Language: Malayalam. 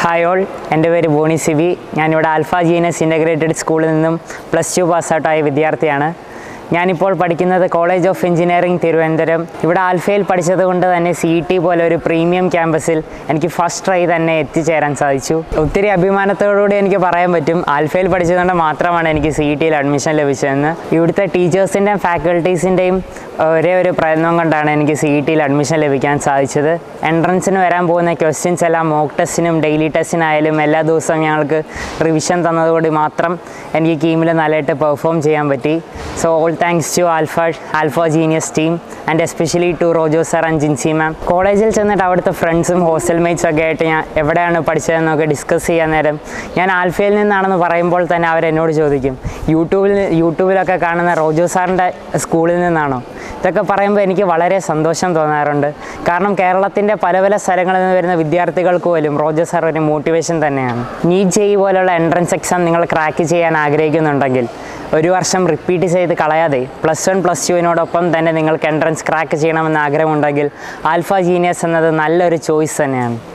ഹായ് ഓൾ എൻ്റെ പേര് ബോണി സിബി ഞാനിവിടെ ആൽഫ ജീനസ് ഇൻ്റഗ്രേറ്റഡ് സ്കൂളിൽ നിന്നും പ്ലസ് ടു പാസ്ഔട്ടായ വിദ്യാർത്ഥിയാണ് ഞാനിപ്പോൾ പഠിക്കുന്നത് കോളേജ് ഓഫ് എഞ്ചിനീയറിംഗ് തിരുവനന്തപുരം ഇവിടെ ആൽഫയിൽ പഠിച്ചത് കൊണ്ട് തന്നെ സി ടി പോലെ ഒരു പ്രീമിയം ക്യാമ്പസിൽ എനിക്ക് ഫസ്റ്റ് ട്രൈ തന്നെ എത്തിച്ചേരാൻ സാധിച്ചു ഒത്തിരി അഭിമാനത്തോടുകൂടി എനിക്ക് പറയാൻ പറ്റും ആൽഫയിൽ പഠിച്ചതുകൊണ്ട് മാത്രമാണ് എനിക്ക് സി ടിയിൽ അഡ്മിഷൻ ലഭിച്ചതെന്ന് ഇവിടുത്തെ ടീച്ചേഴ്സിൻ്റെയും ഫാക്കൽറ്റീസിൻ്റെയും ഒരേ ഒരു പ്രയത്നം കൊണ്ടാണ് എനിക്ക് സി ടിയിൽ അഡ്മിഷൻ ലഭിക്കാൻ സാധിച്ചത് എൻട്രൻസിന് വരാൻ പോകുന്ന ക്വസ്റ്റ്യൻസ് എല്ലാം മോക്ക് ടെസ്റ്റിനും ഡെയിലി ടെസ്റ്റിനായാലും എല്ലാ ദിവസവും ഞങ്ങൾക്ക് റിവിഷൻ തന്നതുകൊണ്ട് മാത്രം എനിക്ക് കീമിൽ നല്ലതായിട്ട് പെർഫോം ചെയ്യാൻ പറ്റി so all thanks to Alpha Alpha Genius team and especially to Rojo sir and Jincy ma'am കോളേജിൽ ചെന്നിട്ട് അവിടുത്തെ ഫ്രണ്ട്സും ഹോസ്റ്റൽ മേറ്റ്സും ഒക്കെ ആയിട്ട് ഞാൻ എവിടെയാണ് പഠിച്ചതെന്നൊക്കെ ഡിസ്കസ് ചെയ്യാൻ നേരം ഞാൻ ആൽഫയിൽ നിന്നാണെന്ന് പറയുമ്പോൾ തന്നെ അവരെന്നോട് ചോദിക്കും യൂട്യൂബിൽ യൂട്യൂബിലൊക്കെ കാണുന്ന റോജോ സാറിൻ്റെ സ്കൂളിൽ നിന്നാണോ ഇതൊക്കെ പറയുമ്പോൾ എനിക്ക് വളരെ സന്തോഷം തോന്നാറുണ്ട് കാരണം കേരളത്തിൻ്റെ പല പല സ്ഥലങ്ങളിൽ നിന്ന് വരുന്ന വിദ്യാർത്ഥികൾക്ക് പോലും റോജർ സാർ ഒരു മോട്ടിവേഷൻ തന്നെയാണ് നീറ്റ് ജെയ് പോലുള്ള എൻട്രൻസ് എക്സാം നിങ്ങൾ ക്രാക്ക് ചെയ്യാൻ ആഗ്രഹിക്കുന്നുണ്ടെങ്കിൽ ഒരു വർഷം റിപ്പീറ്റ് ചെയ്ത് കളയാതെ പ്ലസ് വൺ പ്ലസ് ടുവിനോടൊപ്പം തന്നെ നിങ്ങൾക്ക് എൻട്രൻസ് ക്രാക്ക് ചെയ്യണമെന്ന് ആഗ്രഹമുണ്ടെങ്കിൽ ആൽഫ ജീനിയസ് എന്നത് നല്ലൊരു ചോയ്സ് തന്നെയാണ്